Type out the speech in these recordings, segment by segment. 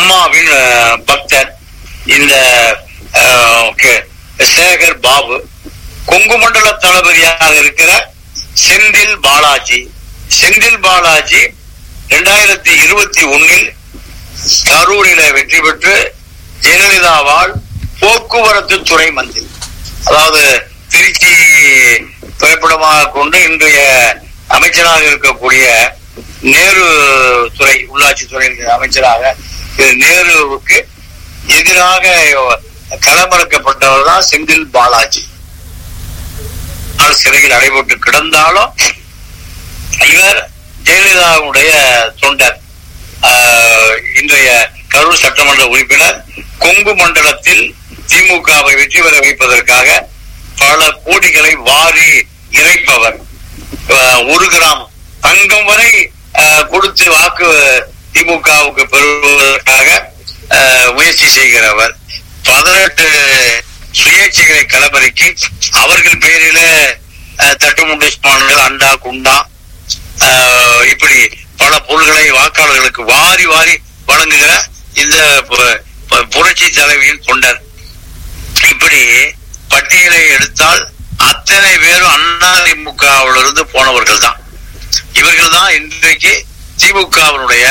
அம்மாவின் அஹ், பக்தர் இந்த அஹ், கே- சேகர் பாபு கொங்கு மண்டல தளபதியாக இருக்கிற செந்தில் பாலாஜி செந்தில் பாலாஜி இரண்டாயிரத்தி இருபத்தி ஒன்னில் கரூரில வெற்றி பெற்று ஜெயலலிதாவால் போக்குவரத்து துறை மந்திரி அதாவது திருச்சி திரைப்படமாக கொண்டு இன்றைய அமைச்சராக இருக்கக்கூடிய நேரு துறை உள்ளாட்சி துறை அமைச்சராக திரு நேருவுக்கு எதிராக களமிறக்கப்பட்டவர் தான் செந்தில் பாலாஜி ஆனால் சிறையில் அடைபட்டு கிடந்தாலும் இவர் ஜெயலலிதாவுடைய தொண்டர் ஆஹ், இன்றைய கரூர் சட்டமன்ற உறுப்பினர் கொங்கு மண்டலத்தில் திமுகவை வெற்றி பெற வைப்பதற்காக பல கோடிகளை வாரி இறைப்பவர் ஆஹ், ஒரு கிராம் தங்கம் வரை ஆஹ், கொடுத்து வாக்கு திமுகவுக்கு பெறுவதற்காக ஆஹ், முயற்சி செய்கிறவர் பதினெட்டு சுயேட்சைகளை களமறிக்கி அவர்கள் பேரில ஆஹ், தட்டுமுண்டு ஸ்பான்கள் அண்டா குண்டா ஆஹ், இப்படி பல பொருள்களை வாக்காளர்களுக்கு வாரி வாரி வழங்குகிற இந்த பு- பு- புரட்சி தலைவியின் தொண்டர் இப்படி பட்டியலை எடுத்தால் அத்தனை பேரும் அதிமுகவிலிருந்து போனவர்கள் தான் இவர்கள் தான் இன்றைக்கு திமுகவினுடைய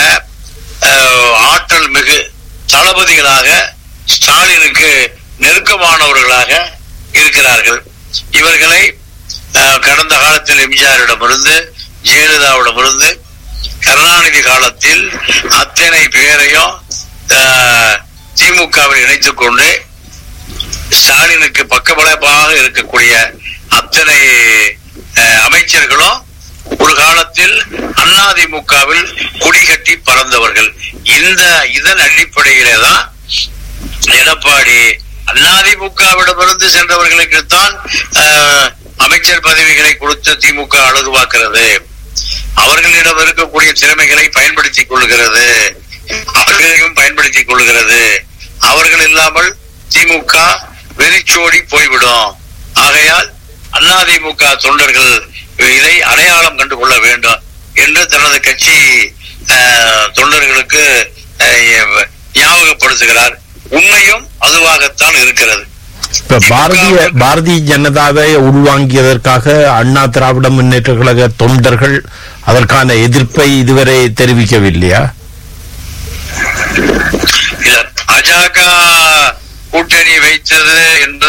ஆற்றல் மிகு தளபதிகளாக ஸ்டாலினுக்கு நெருக்கமானவர்களாக இருக்கிறார்கள் இவர்களை அஹ், கடந்த காலத்தில் எம்ஜிஆரிடமிருந்து ஜெயலலிதாவிடமிருந்து கருணாநிதி காலத்தில் அத்தனை பேரையும் அஹ், திமுகவில் இணைத்துக் கொண்டு ஸ்டாலினுக்கு பக்கபலமாக இருக்கக்கூடிய அத்தனை அஹ், அமைச்சர்களும் ஒரு காலத்தில் அதிமுகவில் கொடிகட்டி பறந்தவர்கள் இந்த இதன் அடிப்படையிலே தான் எடப்பாடி அதிமுகவிடமிருந்து சென்றவர்களுக்குத்தான் அஹ், அமைச்சர் பதவிகளை கொடுத்து திமுக அழகு பார்க்கிறது அவர்களிடம் இருக்கக்கூடிய திறமைகளை பயன்படுத்திக் கொள்கிறது அவர்களையும் பயன்படுத்திக் கொள்கிறது அவர்கள் இல்லாமல் திமுக வெறிச்சோடி போய்விடும் ஆகையால் அதிமுக தொண்டர்கள் இதை அடையாளம் கண்டு கொள்ள வேண்டும் என்று தனது கட்சி அஹ், தொண்டர்களுக்கு அஹ், ஞாபகப்படுத்துகிறார் உண்மையும் அதுவாகத்தான் இருக்கிறது இப்ப பாரதிய பாரதிய ஜனதாவை உள்வாங்கியதற்காக அண்ணா திராவிட முன்னேற்ற கழக தொண்டர்கள் அதற்கான எதிர்ப்பை இதுவரை தெரிவிக்கவில்லையா இல்ல பாஜக கூட்டணி வைத்தது என்று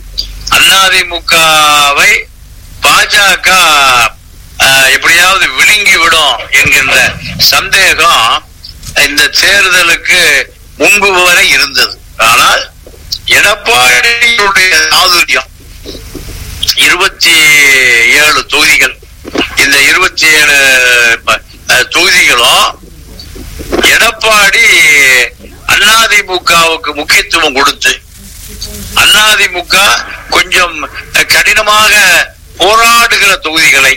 அதிமுகவை பாஜக அஹ், எப்படியாவது விழுங்கி விடும் என்கின்ற சந்தேகம் இந்த தேர்தலுக்கு முன்பு வரை இருந்தது ஆனால் எடப்பாடியுடைய சாதுரியம் இருபத்தி ஏழு தொகுதிகள் இந்த இருபத்தி ஏழு தொகுதிகளும் எடப்பாடி அதிமுகவுக்கு முக்கியத்துவம் கொடுத்து அதிமுக கொஞ்சம் கடினமாக போராடுகிற தொகுதிகளை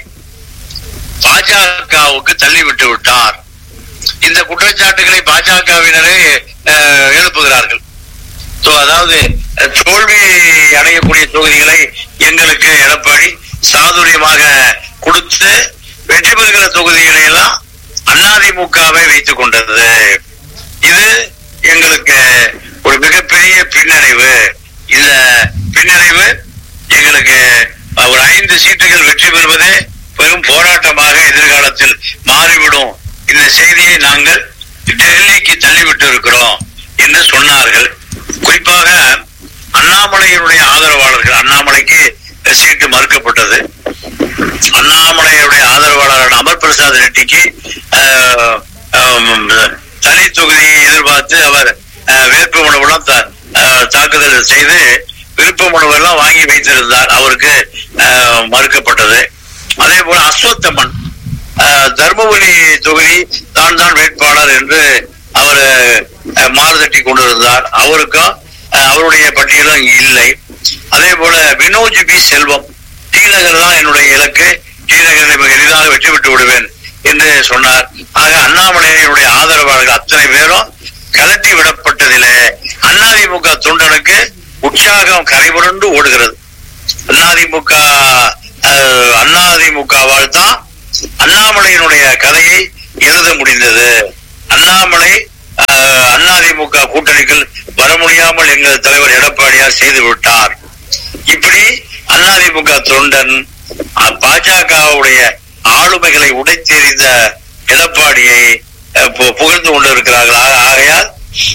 பாஜகவுக்கு தள்ளிவிட்டு விட்டார் இந்த குற்றச்சாட்டுகளை பாஜகவினரே அஹ், எழுப்புகிறார்கள் So, அதாவது அஹ், தோல்வி அடையக்கூடிய தொகுதிகளை எங்களுக்கு எடப்பாடி சாதுரியமாக கொடுத்து வெற்றி பெறுகிற தொகுதிகளை எல்லாம் அதிமுகவை வைத்துக் கொண்டது இது எங்களுக்கு ஒரு மிகப்பெரிய பின்னடைவு இந்த பின்னடைவு எங்களுக்கு ஒரு ஐந்து சீட்டுகள் வெற்றி பெறுவதே பெரும் போராட்டமாக எதிர்காலத்தில் மாறிவிடும் இந்த செய்தியை நாங்கள் டெல்லிக்கு தள்ளிவிட்டு இருக்கிறோம் என்று சொன்னார்கள் குறிப்பாக அண்ணாமலையினுடைய ஆதரவாளர்கள் அண்ணாமலைக்கு சீட்டு மறுக்கப்பட்டது அண்ணாமலையுடைய ஆதரவாளரான அமர் பிரசாத் ரெட்டிக்கு ஆஹ், ஆம், தனி தொகுதியை எதிர்பார்த்து அவர் ஆஹ், வேட்பு மனுவெல்லாம் தா- ஆஹ், தாக்குதல் செய்து விருப்ப மனுவெல்லாம் வாங்கி வைத்திருந்தார் அவருக்கு ஆஹ், மறுக்கப்பட்டது அதே போல அஸ்வத்தமன் ஆஹ், தர்மபுரி தொகுதி தான் தான் வேட்பாளர் என்று அவர் ஆஹ், மாறுதட்டி கொண்டிருந்தார் அவருக்கும் ஆஹ், அவருடைய பட்டியலும் இல்லை அதே போல வினோஜ் பி செல்வம் டி நகர் தான் என்னுடைய இலக்கு டி நகரை மிக எளிதாக வெற்றி பெற்று விடுவேன் என்று சொன்னார் ஆக அண்ணாமலையினுடைய ஆதரவாளர்கள் அத்தனை பேரும் கலட்டி விடப்பட்டதிலே அதிமுக தொண்டனுக்கு உற்சாகம் கரைபுரண்டு ஓடுகிறது அதிமுக அஹ், அதிமுகவால் தான் அண்ணாமலையினுடைய கதையை எழுத முடிந்தது அண்ணாமலை அஹ், அதிமுக முன்னாள் எங்கள் தலைவர் எடப்பாடியார் செய்து விட்டார் இப்படி அதிமுக தொண்டன் அஹ், பாஜகவுடைய ஆளுமைகளை உடைத்தெறிந்த எடப்பாடியை அஹ், பு- புகழ்ந்து கொண்டிருக்கிறார்கள் ஆக- ஆகையால்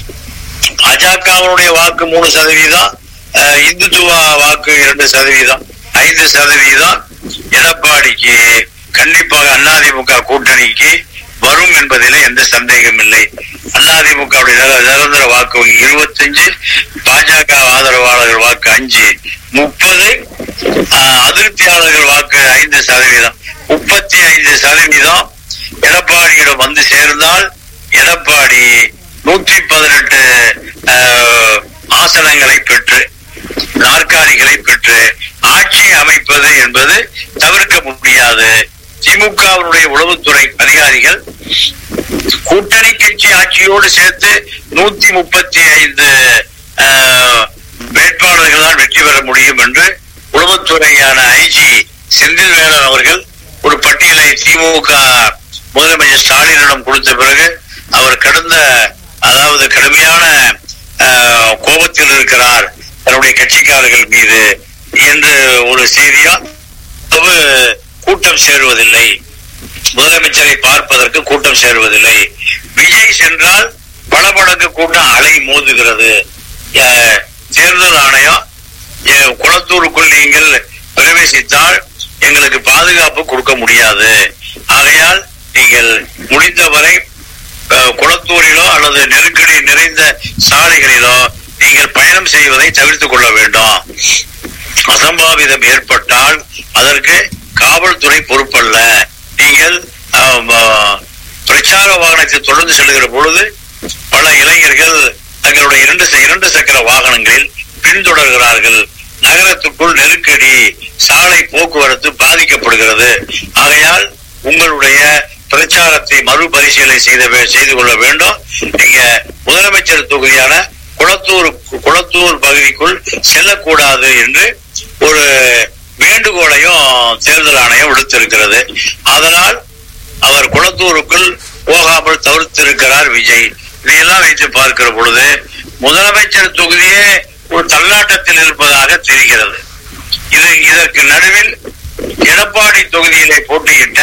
பாஜகவுடைய வாக்கு மூணு சதவீதம் அஹ், இந்துத்துவ வாக்கு இரண்டு சதவீதம் ஐந்து சதவீதம் எடப்பாடிக்கு கண்டிப்பாக அதிமுக கூட்டணிக்கு வரும் என்பதிலே எந்த சந்தேகம் இல்லை அதிமுக நிரந்தர வாக்கு வங்கி இருபத்தஞ்சு பாஜக ஆதரவாளர்கள் வாக்கு அஞ்சு முப்பது அதிருப்தியாளர்கள் வாக்கு ஐந்து சதவீதம் முப்பத்தி ஐந்து சதவீதம் எடப்பாடியிடம் வந்து சேர்ந்தால் எடப்பாடி நூற்றி பதினெட்டு ஆசனங்களை பெற்று நாற்காலிகளை பெற்று ஆட்சி அமைப்பது என்பது தவிர்க்க முடியாது திமுகவினுடைய உளவுத்துறை அதிகாரிகள் கூட்டணி கட்சி ஆட்சியோடு சேர்த்து நூத்தி முப்பத்தி ஐந்து வேட்பாளர்கள் தான் வெற்றி பெற முடியும் என்று உளவுத்துறையான ஐஜி செந்தில் வேலன் அவர்கள் ஒரு பட்டியலை திமுக முதலமைச்சர் ஸ்டாலினிடம் கொடுத்த பிறகு அவர் கடந்த அதாவது கடுமையான ஆஹ், கோபத்தில் இருக்கிறார் தன்னுடைய கட்சிக்காரர்கள் மீது என்று ஒரு செய்தியா அவ்வளவு கூட்டம் சேருவதில்லை முதலமைச்சரை பார்ப்பதற்கு கூட்டம் சேருவதில்லை விஜய் சென்றால் பல மடங்கு கூட்டம் அலை மோதுகிறது அஹ், தேர்தல் ஆணையம் அஹ், குளத்தூருக்குள் நீங்கள் பிரவேசித்தால் எங்களுக்கு பாதுகாப்பு கொடுக்க முடியாது ஆகையால் நீங்கள் முடிந்தவரை அஹ், குளத்தூரிலோ அல்லது நெருக்கடி நிறைந்த சாலைகளிலோ நீங்கள் பயணம் செய்வதை தவிர்த்துக் கொள்ள வேண்டும் அசம்பாவிதம் ஏற்பட்டால் அதற்கு காவல்துறை பொறுப்பல்ல நீங்கள் ஆம், ஆ, பிரச்சார வாகனத்தை தொடர்ந்து செல்கிற பொழுது பல இளைஞர்கள் தங்களுடைய இரண்டு ச- இரண்டு சக்கர வாகனங்களில் பின்தொடர்கிறார்கள் நகரத்துக்குள் நெருக்கடி சாலை போக்குவரத்து பாதிக்கப்படுகிறது ஆகையால் உங்களுடைய பிரச்சாரத்தை மறுபரிசீலனை செய்த வே- செய்து கொள்ள வேண்டும் நீங்க முதலமைச்சர் தொகுதியான குளத்தூர் குளத்தூர் பகுதிக்குள் செல்லக்கூடாது என்று ஒரு வேண்டுகோளையும் தேர்தல் ஆணையம் விடுத்திருக்கிறது அதனால் அவர் குளத்தூருக்குள் போகாமல் தவிர்த்திருக்கிறார் விஜய் இதையெல்லாம் வைத்து பார்க்கிற பொழுது முதலமைச்சர் தொகுதியே ஒரு தள்ளாட்டத்தில் இருப்பதாக தெரிகிறது இது இதற்கு நடுவில் எடப்பாடி தொகுதியிலே போட்டியிட்ட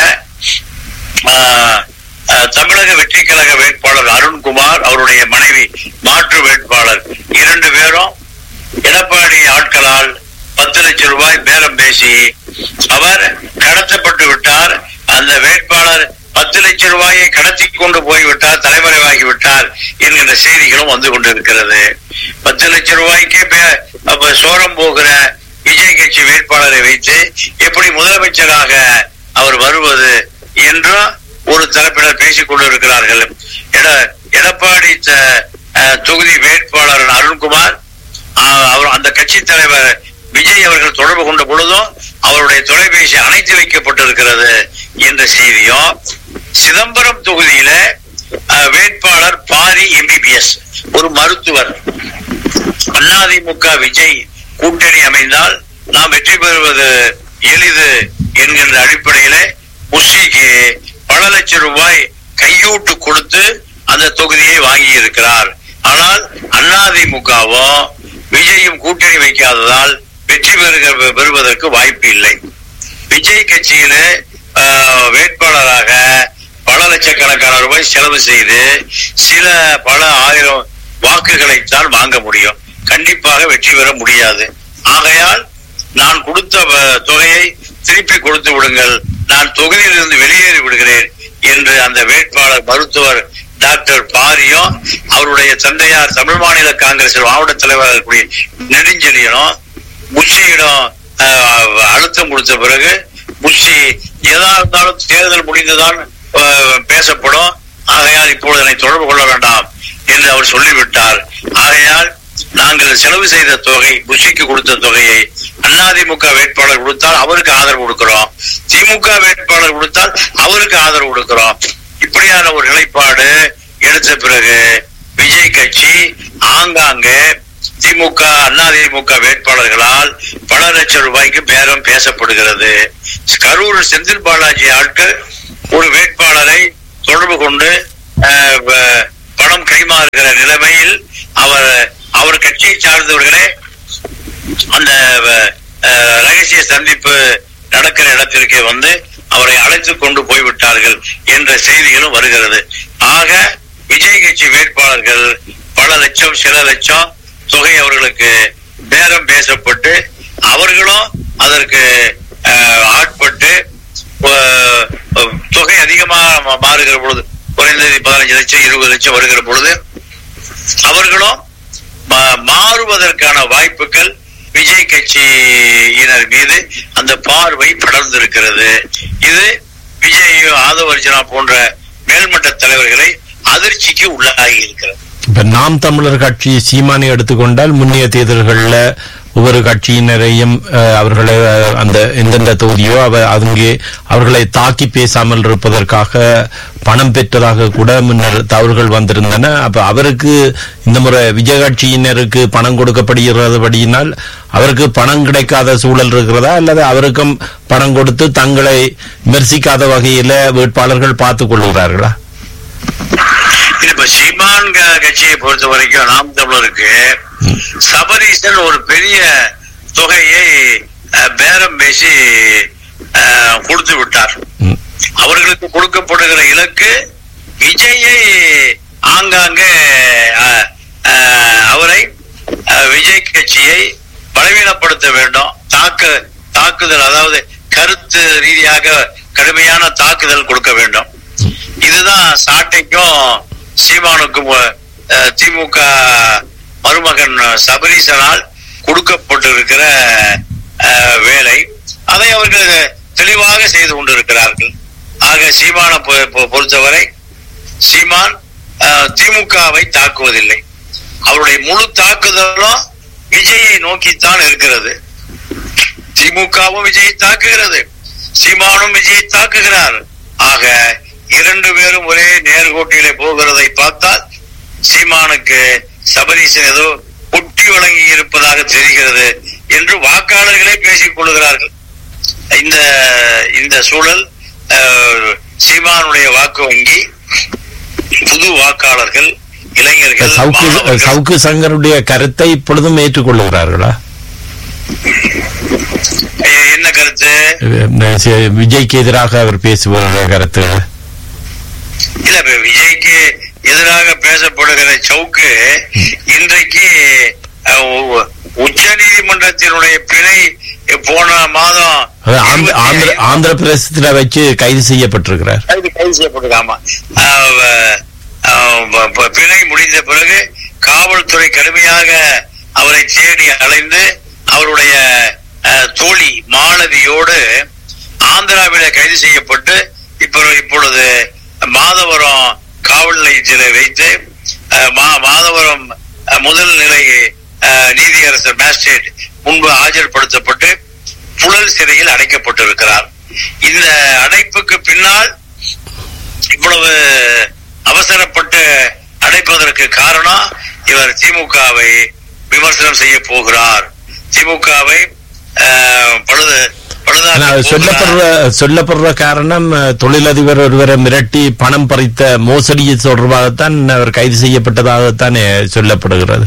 ஆஹ், ஆஹ், தமிழக வெற்றி கழக வேட்பாளர் அருண்குமார் அவருடைய மனைவி மாற்று வேட்பாளர் இரண்டு பேரும் எடப்பாடி ஆட்களால் பத்து லட்சம் ரூபாய் பேரம் பேசி அவர் கடத்தப்பட்டு விட்டார் அந்த வேட்பாளர் பத்து லட்சம் ரூபாயை கடத்தி கொண்டு போய்விட்டார் தலைமறைவாகி விட்டார் என்கின்ற செய்திகளும் வந்து கொண்டிருக்கிறது பத்து லட்சம் ரூபாய்க்கே பே- அப்ப சோரம் போகிற விஜய் கட்சி வேட்பாளரை வைத்து எப்படி முதலமைச்சராக அவர் வருவது என்றும் ஒரு தரப்பினர் பேசிக் கொண்டிருக்கிறார்கள் எட- எடப்பாடி த- அஹ், தொகுதி வேட்பாளர் அருண்குமார் ஆஹ் அவர் அந்த கட்சி தலைவர் விஜய் அவர்கள் தொடர்பு கொண்ட பொழுதும் அவருடைய தொலைபேசி அணைத்து வைக்கப்பட்டிருக்கிறது என்ற செய்தியும் சிதம்பரம் தொகுதியில ஆஹ், வேட்பாளர் பாரி எம்பிபிஎஸ் ஒரு மருத்துவர் அதிமுக விஜய் கூட்டணி அமைந்தால் நாம் வெற்றி பெறுவது எளிது என்கின்ற அடிப்படையிலே புஷிக்கு பல லட்சம் ரூபாய் கையூட்டு கொடுத்து அந்த தொகுதியை வாங்கி இருக்கிறார் ஆனால் அதிமுகவும் விஜயும் கூட்டணி வைக்காததால் வெற்றி பெறுக பெறுவதற்கு வாய்ப்பு இல்லை விஜய் கட்சியிலே ஆஹ், வேட்பாளராக பல லட்சக்கணக்கான ரூபாய் செலவு செய்து சில பல ஆயிரம் வாக்குகளைத்தான் வாங்க முடியும் கண்டிப்பாக வெற்றி பெற முடியாது ஆகையால் நான் கொடுத்த வ- தொகையை திருப்பி கொடுத்து விடுங்கள் நான் தொகுதியிலிருந்து வெளியேறி விடுகிறேன் என்று அந்த வேட்பாளர் மருத்துவர் டாக்டர் பாரியும் அவருடைய தந்தையார் தமிழ் மாநில காங்கிரஸ் மாவட்ட தலைவராக இருக்கக்கூடிய நெடுஞ்செழியனும் புஷியிடம் ஆஹ், அழுத்தம் கொடுத்த பிறகு புஷி எதா இருந்தாலும் தேர்தல் முடிந்துதான் ஆஹ், பேசப்படும் ஆகையால் இப்பொழுது என்னை தொடர்பு கொள்ள வேண்டாம் என்று அவர் சொல்லிவிட்டார் ஆகையால் நாங்கள் செலவு செய்த தொகை புஷிக்கு கொடுத்த தொகையை அதிமுக வேட்பாளர் கொடுத்தால் அவருக்கு ஆதரவு கொடுக்கிறோம் திமுக வேட்பாளர் கொடுத்தால் அவருக்கு ஆதரவு கொடுக்கிறோம் இப்படியான ஒரு நிலைப்பாடு எடுத்த பிறகு விஜய் கட்சி ஆங்காங்கே திமுக அதிமுக வேட்பாளர்களால் பல லட்சம் ரூபாய்க்கு பேரம் பேசப்படுகிறது கரூர் செந்தில் பாலாஜி ஆட்கள் ஒரு வேட்பாளரை தொடர்பு கொண்டு அஹ், வ- பணம் கைமாறுகிற நிலைமையில் அவர் அவர் கட்சியை சார்ந்தவர்களே அந்த அஹ், ரகசிய சந்திப்பு நடக்கிற இடத்திற்கு வந்து அவரை அழைத்து கொண்டு போய்விட்டார்கள் என்ற செய்திகளும் வருகிறது ஆக விஜய் கட்சி வேட்பாளர்கள் பல லட்சம் சில லட்சம் தொகை அவர்களுக்கு பேரம் பேசப்பட்டு அவர்களும் அதற்கு அஹ், ஆட்பட்டு அஹ், தொகை அதிகமாக மா- மாறுகிற பொழுது குறைந்தது பதினஞ்சு லட்சம் இருபது லட்சம் வருகிற பொழுது அவர்களும் மா- மாறுவதற்கான வாய்ப்புகள் விஜய் கட்சியினர் மீது அந்த பார்வை படர்ந்திருக்கிறது இது விஜய் ஆதவர்ஜனா போன்ற மேல்மட்ட தலைவர்களை அதிர்ச்சிக்கு உள்ளாகி இருக்கிறது இப்ப நாம் தமிழர் கட்சி சீமானை எடுத்துக்கொண்டால் முன்னைய தேர்தல்கள்ல ஒவ்வொரு கட்சியினரையும் அஹ், அவர்களை அஹ், அந்த எந்தெந்த தொகுதியோ அவ அங்கே அவர்களை தாக்கி பேசாமல் இருப்பதற்காக பணம் பெற்றதாக கூட முன்னர் தவறுகள் வந்திருந்தன அப்ப அவருக்கு இந்த முறை விஜய கட்சியினருக்கு பணம் கொடுக்கப்படுகிறபடியினால் அவருக்கு பணம் கிடைக்காத சூழல் இருக்கிறதா அல்லது அவருக்கும் பணம் கொடுத்து தங்களை விமர்சிக்காத வகையில வேட்பாளர்கள் பார்த்துக் கொள்கிறார்களா இது இப்ப சீமான் க- கட்சியை பொறுத்த வரைக்கும் நாம் தமிழருக்கு சபரீசன் ஒரு பெரிய தொகையை அஹ், பேரம் பேசி அஹ், கொடுத்து விட்டார் ம். அவர்களுக்கு கொடுக்கப்படுகிற இலக்கு விஜயை ஆங்காங்கே அஹ், அஹ், அவரை அஹ், விஜய் கட்சியை பலவீனப்படுத்த வேண்டும் தாக்கு தாக்குதல் அதாவது கருத்து ரீதியாக கடுமையான தாக்குதல் கொடுக்க வேண்டும் இதுதான் சாட்டைக்கும் சீமானுக்கும் அஹ், திமுக மருமகன் சபரீசனால் கொடுக்கப்பட்டிருக்கிற அஹ், வேலை அதை அவர்கள் தெளிவாக செய்து கொண்டிருக்கிறார்கள் ஆக சீமானை பொ- பொ- பொறுத்தவரை சீமான் அஹ், திமுகவை தாக்குவதில்லை அவருடைய முழு தாக்குதலும் விஜயை நோக்கித்தான் இருக்கிறது திமுகவும் விஜயை தாக்குகிறது சீமானும் விஜயை தாக்குகிறார் ஆக இரண்டு பேரும் ஒரே நேர்கோட்டிலே போகிறதை பார்த்தால் சீமானுக்கு சபரீசன் ஏதோ ஒட்டி வழங்கி இருப்பதாக தெரிகிறது என்று வாக்காளர்களே பேசிக் கொள்கிறார்கள் இந்த இந்த சூழல் அஹ், சீமானுடைய வாக்கு வங்கி புது வாக்காளர்கள் இளைஞர்கள் சவுக்கு மாணவர்கள், சவுக்கு சங்கருடைய கருத்தை இப்பொழுதும் ஏற்றுக்கொள்ளுகிறார்களா எ- என்ன கருத்து அஹ் சி- விஜய்க்கு எதிராக அவர் பேசுகிற கருத்து இல்ல இப்ப விஜய்க்கு எதிராக பேசப்படுகிற சவுக்கு இன்றைக்கு உச்ச நீதிமன்றத்தினுடைய பிணை போன மாதம் அது ஆந்திர- ஆந்திர ஆந்திர பிரதேசத்துல வச்சு கைது செய்யப்பட்டிருக்கிறார் கைது கைது செய்யப்பட்டிருக்காமா அஹ் அஹ் ப- ப- பிணை முடிந்த பிறகு காவல்துறை கடுமையாக அவரை தேடி அலைந்து அவருடைய அஹ், தோழி மாலதியோடு ஆந்திராவில கைது செய்யப்பட்டு இப்போ இப்பொழுது மாதவரம் காவல் நிலையத்தில் வைத்து அஹ், மா- மாதவரம் அஹ், முதல் நிலை அஹ், நீதியரசர் மேஜிஸ்ட்ரேட் முன்பு ஆஜர்படுத்தப்பட்டு புழல் சிறையில் அடைக்கப்பட்டிருக்கிறார் இந்த அடைப்புக்கு பின்னால் இவ்வளவு அவசரப்பட்டு அடைப்பதற்கு காரணம் இவர் திமுகவை விமர்சனம் செய்ய போகிறார் திமுகவை அஹ், பழுது ஆனா அது பழுதாக சொல்லப்படுற சொல்லப்படுற காரணம் அஹ், தொழிலதிபர் ஒருவரை மிரட்டி பணம் பறித்த மோசடி தொடர்பாகத்தான் அவர் கைது செய்யப்பட்டதாகத்தான் சொல்லப்படுகிறது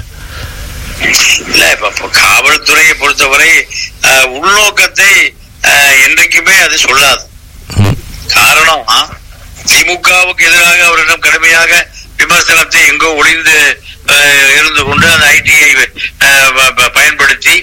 இல்ல இப்ப இப்ப காவல்துறையை பொறுத்தவரை அஹ், உள்நோக்கத்தை அஹ், என்றைக்குமே அது சொல்லாது ம். காரணம் திமுகவுக்கு எதிராக அவரிடம் கடுமையாக விமர்சனத்தை எங்கோ ஒளிந்து அஹ், இருந்து கொண்டு அந்த ஐடியை பயன்படுத்தி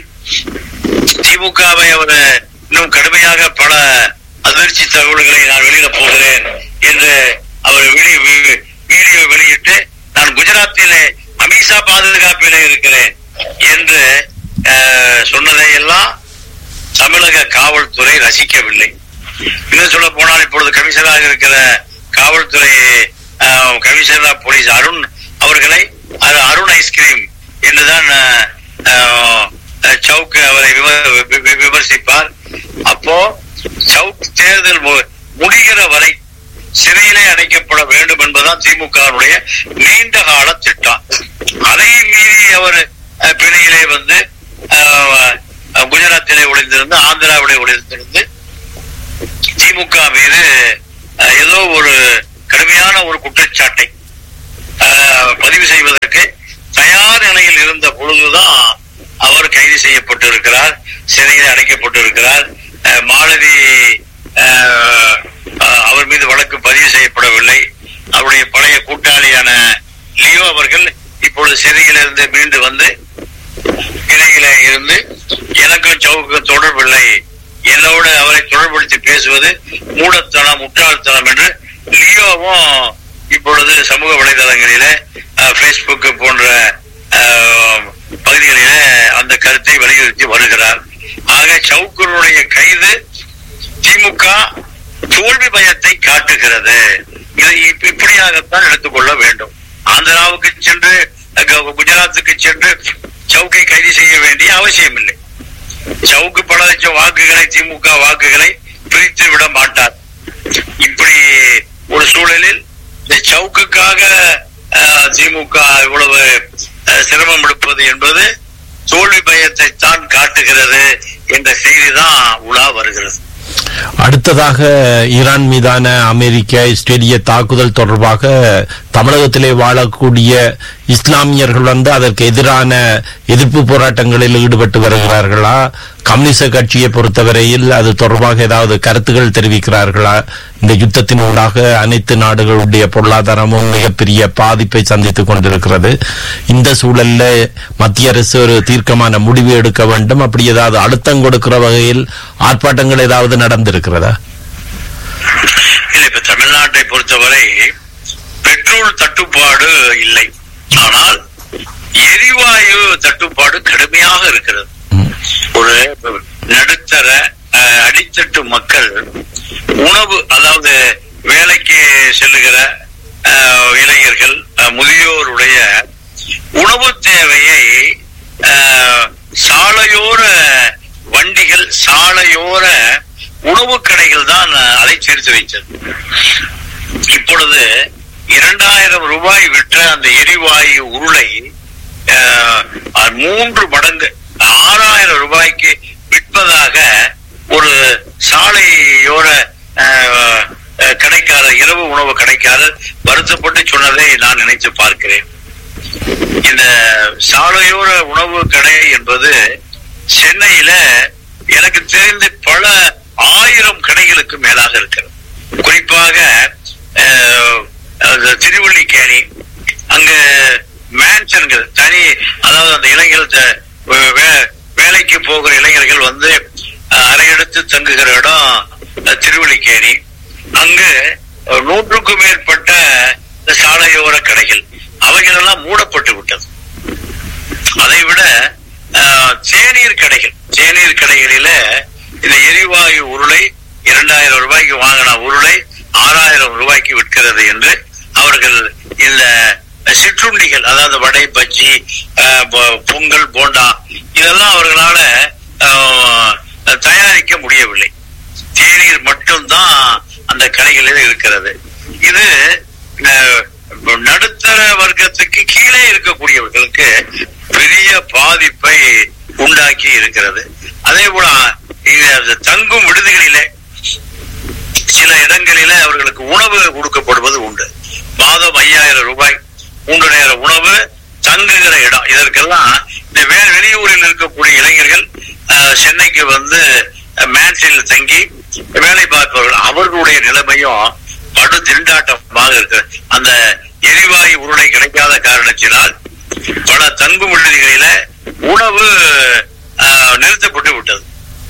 திமுகவை அவர் இன்னும் கடுமையாக பல அதிர்ச்சி தகவல்களை நான் வெளியிட போகிறேன் என்று அவர் வெளி வி- வீடியோ வெளியிட்டு நான் குஜராத்திலே அமித்ஷா பாதுகாப்பிலே இருக்கிறேன் என்று அஹ், சொன்னதை எல்லாம் தமிழக காவல்துறை ரசிக்கவில்லை இன்னும் சொல்ல போனால் இப்பொழுது கமிஷனராக இருக்கிற காவல்துறை அஹ், கமிஷனர் ஆஃப் போலீஸ் அருண் அவர்களை அரு- அருண் ஐஸ்கிரீம் என்றுதான் அஹ், அஹ், சவுக் அவரை விம- வி- வி- விமர்சிப்பார் அப்போ சவுக் தேர்தல் மு- முடிகிற வரை சிறையிலே அடைக்கப்பட வேண்டும் என்பதுதான் திமுகவுடைய நீண்ட கால திட்டம் அதையும் மீறி அவர் அஹ், பிணையிலே வந்து அஹ், அஹ், குஜராத்திலே ஒளிந்திருந்து ஆந்திராவிலே ஒளிந்திருந்து திமுக மீது அஹ், ஏதோ ஒரு கடுமையான ஒரு குற்றச்சாட்டை அஹ், பதிவு செய்வதற்கு தயார் நிலையில் இருந்த பொழுது இருக்கிறார் சிறையில் அடைக்கப்பட்டிருக்கிறார் அஹ், மாலதி அஹ், அஹ், அவர் மீது வழக்கு பதிவு செய்யப்படவில்லை அவருடைய பழைய கூட்டாளியான லியோ அவர்கள் இப்பொழுது சிறையிலிருந்து மீண்டு வந்து இடையில இருந்து எனக்கும் சவுக்கும் தொடர்பில்லை என்னோட அவரை தொடர்படுத்தி பேசுவது மூடத்தனம் முட்டாள்தனம் என்று லியோவும் இப்பொழுது சமூக வலைதளங்களிலே பேஸ்புக் போன்ற அஹ், பகுதிகளிலே அந்த கருத்தை வலியுறுத்தி வருகிறார் ஆக சவுக்கருடைய கைது திமுக தோல்வி பயத்தை காட்டுகிறது இதை இப்ப- இப்படியாகத்தான் எடுத்துக்கொள்ள வேண்டும் ஆந்திராவுக்கு சென்று அங்க குஜராத்துக்கு சென்று சவுக்கை கைது செய்ய வேண்டிய அவசியம் இல்லை சவுக்கு பல லட்சம் வாக்குகளை திமுக வாக்குகளை பிரித்து விட மாட்டார் இப்படி ஒரு சூழலில் இந்த சவுக்குக்காக அஹ், திமுக இவ்வளவு அஹ், சிரமம் எடுப்பது என்பது தோல்வி பயத்தை தான் காட்டுகிறது என்ற செய்தி தான் உலா வருகிறது அடுத்ததாக ஈரான் மீதான அமெரிக்க இஸ்ரேலிய தாக்குதல் தொடர்பாக தமிழகத்திலே வாழக்கூடிய இஸ்லாமியர்கள் வந்து அதற்கு எதிரான எதிர்ப்பு போராட்டங்களில் ஈடுபட்டு வருகிறார்களா கம்யூனிச கட்சியை பொறுத்தவரையில் அது தொடர்பாக ஏதாவது கருத்துகள் தெரிவிக்கிறார்களா இந்த யுத்தத்தின் ஊடாக அனைத்து நாடுகளுடைய பொருளாதாரமும் மிகப்பெரிய பாதிப்பை சந்தித்துக் கொண்டிருக்கிறது இந்த சூழல்ல மத்திய அரசு ஒரு தீர்க்கமான முடிவு எடுக்க வேண்டும் அப்படி ஏதாவது அழுத்தம் கொடுக்கிற வகையில் ஆர்ப்பாட்டங்கள் ஏதாவது நடந்திருக்கிறதா இல்ல இப்ப தமிழ்நாட்டை பொறுத்தவரை பெட்ரோல் தட்டுப்பாடு இல்லை ஆனால் எரிவாயு தட்டுப்பாடு கடுமையாக இருக்கிறது ம். ஒரு நடுத்தர அஹ், அடித்தட்டு மக்கள் உணவு அதாவது வேலைக்கு செல்லுகிற அஹ், இளைஞர்கள் அஹ், முதியோருடைய உணவு தேவையை அஹ், சாலையோர வண்டிகள் சாலையோர உணவு கடைகள் தான் அதை சேர்த்து வைத்தது இப்பொழுது இரண்டாயிரம் ரூபாய் விற்ற அந்த எரிவாயு உருளை அஹ், அஹ், மூன்று மடங்கு ஆறாயிரம் ரூபாய்க்கு விற்பதாக ஒரு சாலையோர அஹ், அஹ், கடைக்காரர் இரவு உணவு கடைக்காரர் வருத்தப்பட்டு சொன்னதை நான் நினைத்து பார்க்கிறேன் இந்த சாலையோர உணவு கடை என்பது சென்னையில எனக்கு தெரிந்து பல ஆயிரம் கடைகளுக்கு மேலாக இருக்கிறது குறிப்பாக அஹ், அது திருவள்ளிக்கேணி அங்க மேன்ஷன்கள் தனி அதாவது அந்த இளைஞர்கள் த- வே- வே- வேலைக்கு போகிற இளைஞர்கள் வந்து அஹ், அறையெடுத்து தங்குகிற இடம் அஹ், திருவள்ளிக்கேணி அங்கு அஹ், நூற்றுக்கும் மேற்பட்ட இந்த சாலையோர கடைகள் அவைகளெல்லாம் மூடப்பட்டு விட்டது அதை விட அஹ், தேநீர் கடைகள் தேநீர் கடைகளில இந்த எரிவாயு உருளை இரண்டாயிரம் ரூபாய்க்கு வாங்கின உருளை ஆறாயிரம் ரூபாய்க்கு விற்கிறது என்று அவர்கள் இந்த சிற்றுண்டிகள் அதாவது வடை பஜ்ஜி அஹ், பொ- பொங்கல் போண்டா இதெல்லாம் அவர்களால அஹ், தயாரிக்க முடியவில்லை தேநீர் மட்டும்தான் அந்த கடைகளில் இருக்கிறது இது அஹ், நடுத்தர வர்க்கத்துக்கு கீழே இருக்கக்கூடியவர்களுக்கு பெரிய பாதிப்பை உண்டாக்கி இருக்கிறது அதே போல இது தங்கும் விடுதிகளிலே சில இடங்களிலே அவர்களுக்கு உணவு கொடுக்கப்படுவது உண்டு மாதம் ஐயாயிரம் ரூபாய் மூன்று நேர உணவு தங்குகிற இடம் இதற்கெல்லாம் இந்த வே வெளியூரில் இருக்கக்கூடிய இளைஞர்கள் அஹ், சென்னைக்கு வந்து மேன்சில் தங்கி வேலை பார்ப்பவர்கள் அவர்களுடைய நிலைமையும் படு திண்டாட்டமாக இருக்கு அந்த எரிவாயு உருளை கிடைக்காத காரணத்தினால் பல தங்கும் விடுதிகளில உணவு அஹ், நிறுத்தப்பட்டு விட்டது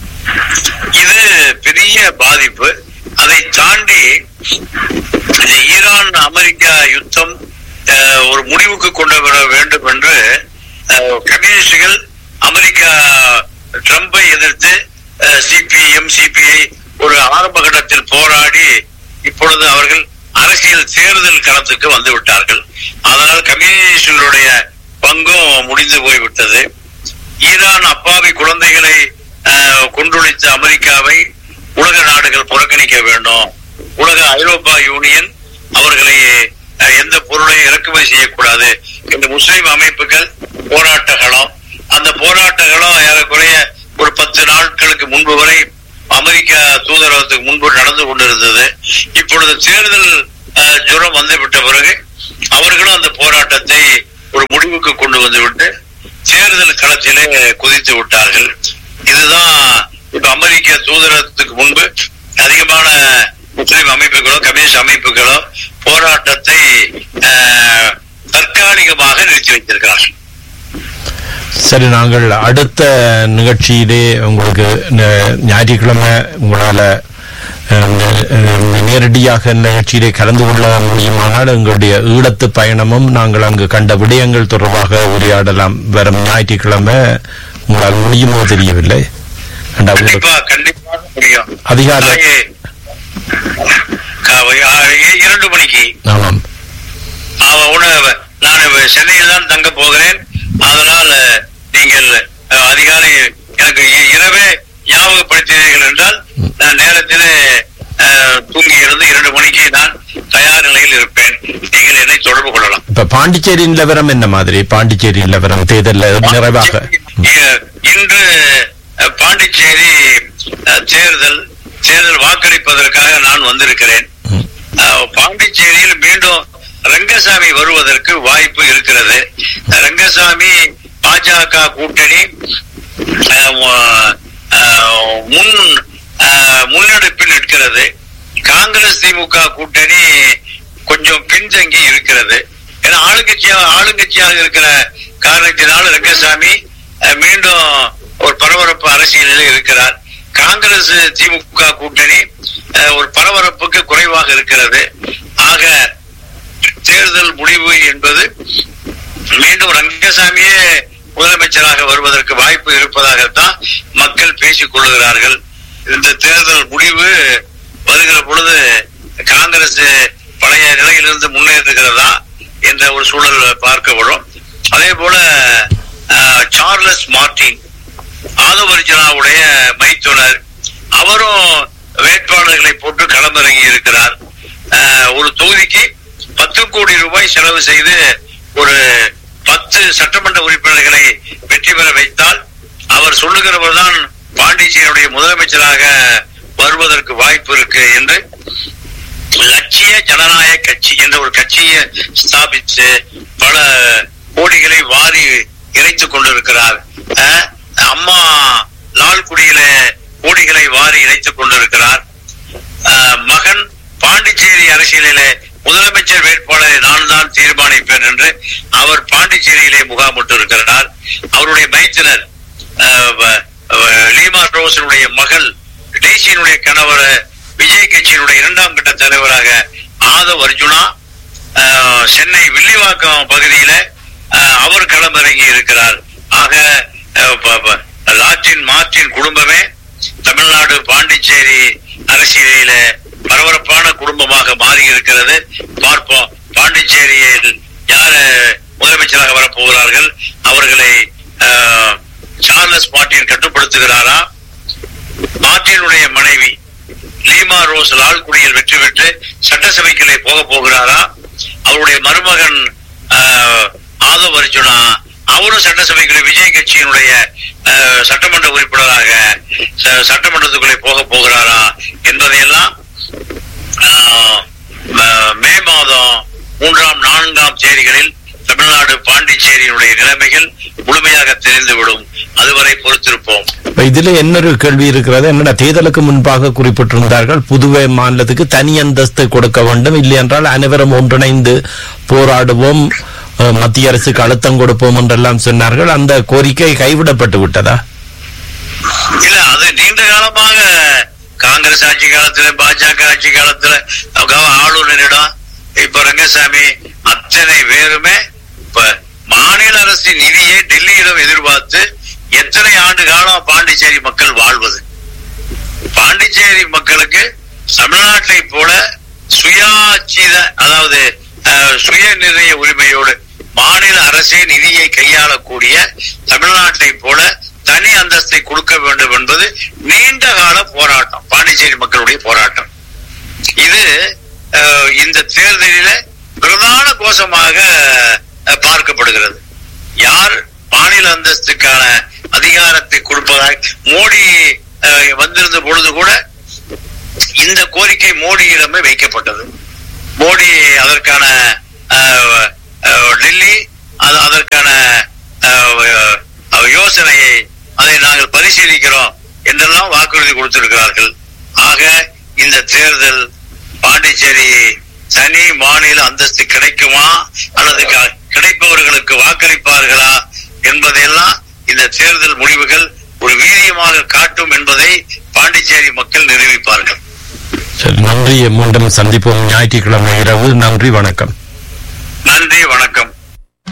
இது பெரிய பாதிப்பு அதை தாண்டி இந்த ஈரான் அமெரிக்கா யுத்தம் அஹ், ஒரு முடிவுக்கு கொண்டு வர வேண்டும் என்று அஹ், கம்யூனிஸ்டுகள் அமெரிக்கா ட்ரம்பை எதிர்த்து சிபிஎம் சிபிஐ ஒரு ஆரம்ப கட்டத்தில் போராடி இப்பொழுது அவர்கள் அரசியல் தேர்தல் களத்துக்கு வந்து விட்டார்கள் அதனால் கம்யூனிஸ்டுகளுடைய பங்கும் முடிந்து போய்விட்டது ஈரான் அப்பாவி குழந்தைகளை அஹ், கொன்றொழித்த அமெரிக்காவை உலக நாடுகள் புறக்கணிக்க வேண்டும் உலக ஐரோப்பா யூனியன் அவர்களை அஹ், எந்த பொருளையும் இறக்குமதி செய்யக்கூடாது இந்த முஸ்லிம் அமைப்புகள் போராட்டங்களும் அந்த போராட்டங்களும் ஏறக்குறைய ஒரு பத்து நாட்களுக்கு முன்பு வரை அமெரிக்க தூதரகத்துக்கு முன்பு நடந்து கொண்டிருந்தது இப்பொழுது தேர்தல் அஹ், ஜுரம் வந்துவிட்ட பிறகு அவர்களும் அந்த போராட்டத்தை ஒரு முடிவுக்கு கொண்டு வந்துவிட்டு தேர்தல் களத்திலே குதித்து விட்டார்கள் அதுதான் இப்ப அமெரிக்க தூதரகத்துக்கு முன்பு அதிகமான முஸ்லிம் அமைப்புகளோ கம்யூனிஸ்ட் அமைப்புகளோ போராட்டத்தை அஹ், தற்காலிகமாக நிறுத்தி வைத்திருக்கிறார்கள் சரி நாங்கள் அடுத்த நிகழ்ச்சியிலே உங்களுக்கு ந- ஞாயிற்றுக்கிழமை உங்களால அஹ், அஹ், நேரடியாக நிகழ்ச்சியிலே கலந்து கொள்ள முடியுமானால் எங்களுடைய ஈழத்து பயணமும் நாங்கள் அங்கு கண்ட விடயங்கள் தொடர்பாக உரையாடலாம் வரும் ஞாயிற்றுக்கிழமை உங்களால் முடியுமோ தெரியவில்லை அண்டா, உங்களுக்கு கண்டிப்பா கண்டிப்பாக முடியும் அதிகாலை நாளைக்கு க- ஆ, இரண்டு மணிக்கு ஆமாம் அவன் உணவு நான் சென்னையில் தான் தங்க போகிறேன் அதனால் நீங்கள் அஹ், அதிகாலை எனக்கு இ- இரவே ஞாபகப்படுத்தினீர்கள் என்றால் நான் நேரத்தில் அஹ், தூங்கி இருந்து இரண்டு மணிக்கு நான் தயார் நிலையில் இருப்பேன் நீங்கள் என்னை தொடர்பு கொள்ளலாம் இப்ப பாண்டிச்சேரி நிலவரம் என்ன மாதிரி பாண்டிச்சேரி நிலவரம் தேர்தலில் நிறைவாக இ- இன்று அஹ், பாண்டிச்சேரி அஹ், தேர்தல் தேர்தல் வாக்களிப்பதற்காக நான் வந்திருக்கிறேன் ம். அஹ், பாண்டிச்சேரியில் மீண்டும் ரங்கசாமி வருவதற்கு வாய்ப்பு இருக்கிறது ரங்கசாமி பாஜக கூட்டணி அஹ், மு- அஹ், முன் அஹ், முன்னெடுப்பில் இருக்கிறது காங்கிரஸ் திமுக கூட்டணி கொஞ்சம் பின்தங்கி இருக்கிறது ஏன்னா ஆளுங்கட்சியாக ஆளுங்கட்சியாக இருக்கிற காரணத்தினால் ரங்கசாமி அஹ், மீண்டும் ஒரு பரபரப்பு அரசியலில் இருக்கிறார் காங்கிரஸ் திமுக கூட்டணி அஹ், ஒரு பரபரப்புக்கு குறைவாக இருக்கிறது ஆக தேர்தல் முடிவு என்பது மீண்டும் ரங்கசாமியே முதலமைச்சராக வருவதற்கு வாய்ப்பு இருப்பதாகத்தான் மக்கள் பேசிக் கொள்ளுகிறார்கள் இந்த தேர்தல் முடிவு வருகிற பொழுது காங்கிரஸ் பழைய நிலையிலிருந்து முன்னேறுகிறதா என்ற ஒரு சூழல் பார்க்கப்படும் அதே போல அஹ், சார்லஸ் மார்டின் ஆதவர்ஜனாவுடைய மைத்துனர் அவரும் வேட்பாளர்களை போட்டு களமிறங்கி இருக்கிறார் அஹ், ஒரு தொகுதிக்கு பத்து கோடி ரூபாய் செலவு செய்து ஒரு பத்து சட்டமன்ற உறுப்பினர்களை வெற்றி பெற வைத்தால் அவர் சொல்லுகிறவர் தான் பாண்டிச்சேரியுடைய முதலமைச்சராக வருவதற்கு வாய்ப்பு இருக்கு என்று லட்சிய ஜனநாயக கட்சி என்ற ஒரு கட்சியை ஸ்தாபித்து பல கோடிகளை வாரி இறைத்துக் கொண்டிருக்கிறார் அஹ், அம்மா லால்குடியில கோடிகளை வாரி இறைத்துக் கொண்டிருக்கிறார் அஹ், மகன் பாண்டிச்சேரி அரசியலிலே முதலமைச்சர் வேட்பாளரை நான் தான் தீர்மானிப்பேன் என்று அவர் பாண்டிச்சேரியிலே முகாமிட்டு இருக்கிறார் அவருடைய மைத்தினர் அஹ், வ- வ- லீமா ரோஸனுடைய மகள் டேசியினுடைய கணவர் விஜய் கட்சியினுடைய இரண்டாம் கட்ட தலைவராக ஆதவ் அர்ஜுனா அஹ், சென்னை வில்லிவாக்கம் பகுதியில அஹ், அவர் களமிறங்கி இருக்கிறார் ஆக அஹ், ப- ப- லாட்டின் மார்டின் குடும்பமே தமிழ்நாடு பாண்டிச்சேரி அரசியலில பரபரப்பான குடும்பமாக மாறி இருக்கிறது பார்ப்போம் பாண்டிச்சேரியில் யார் முதலமைச்சராக வரப்போகிறார்கள் அவர்களை அஹ், சார்லஸ் மார்டின் கட்டுப்படுத்துகிறாரா மார்டினுடைய மனைவி லீமா ரோஸ் லால்குடியில் வெற்றி பெற்று சட்டசபைக்குள்ளே போக போகிறாரா அவருடைய மருமகன் ஆஹ், ஆதவ் அர்ஜுனா அவரும் சட்டசபைக்குள்ளே விஜய் கட்சியினுடைய ஆஹ், சட்டமன்ற உறுப்பினராக ச- சட்டமன்றத்துக்குள்ளே போக போகிறாரா என்பதையெல்லாம் ஆஹ், ம- மே மாதம் மூன்றாம் நான்காம் தேதிகளில் தமிழ்நாடு பாண்டிச்சேரியினுடைய நிலைமைகள் முழுமையாக தெரிந்துவிடும் அதுவரை பொறுத்திருப்போம் இப்ப இதுல இன்னொரு கேள்வி இருக்கிறது என்னடா தேர்தலுக்கு முன்பாக குறிப்பிட்டிருந்தார்கள் புதுவை மாநிலத்துக்கு தனி அந்தஸ்து கொடுக்க வேண்டும் இல்லை என்றால் அனைவரும் ஒன்றிணைந்து போராடுவோம் அஹ், மத்திய அரசுக்கு அழுத்தம் கொடுப்போம் என்றெல்லாம் சொன்னார்கள் அந்த கோரிக்கை கைவிடப்பட்டு விட்டதா இல்ல அது நீண்ட காலமாக காங்கிரஸ் ஆட்சி காலத்துல பாஜக ஆட்சி காலத்துல அவங்க ஆளுநரிடம் இப்ப ரங்கசாமி அத்தனை பேருமே இப்ப மாநில அரசின் நிதியை டெல்லியிடம் எதிர்பார்த்து எத்தனை ஆண்டு காலம் பாண்டிச்சேரி மக்கள் வாழ்வது பாண்டிச்சேரி மக்களுக்கு தமிழ்நாட்டை போல சுயாட்சித அதாவது அஹ், சுய நிர்ணய உரிமையோடு மாநில அரசே நிதியை கையாளக்கூடிய தமிழ்நாட்டை போல தனி அந்தஸ்தை கொடுக்க வேண்டும் என்பது நீண்ட கால போராட்டம் பாண்டிச்சேரி மக்களுடைய போராட்டம் இது அஹ், இந்த தேர்தலில பிரதான கோஷமாக அஹ், பார்க்கப்படுகிறது யார் மாநில அந்தஸ்துக்கான அதிகாரத்தை கொடுப்பதாக மோடி அஹ், வந்திருந்த பொழுது கூட இந்த கோரிக்கை மோடியிடமே வைக்கப்பட்டது மோடி அதற்கான அஹ், அஹ், டெல்லி அது- அதற்கான அஹ், அஹ், யோசனையை அதை நாங்கள் பரிசீலிக்கிறோம் என்றெல்லாம் வாக்குறுதி கொடுத்திருக்கிறார்கள் ஆக இந்த தேர்தல் பாண்டிச்சேரி தனி மாநில அந்தஸ்து கிடைக்குமா அல்லது க- கிடைப்பவர்களுக்கு வாக்களிப்பார்களா என்பதையெல்லாம் இந்த தேர்தல் முடிவுகள் ஒரு வீரியமாக காட்டும் என்பதை பாண்டிச்சேரி மக்கள் நிரூபிப்பார்கள் சரி நன்றி மீண்டும் சந்திப்போம் ஞாயிற்றுக்கிழமை இரவு நன்றி வணக்கம் நன்றி வணக்கம்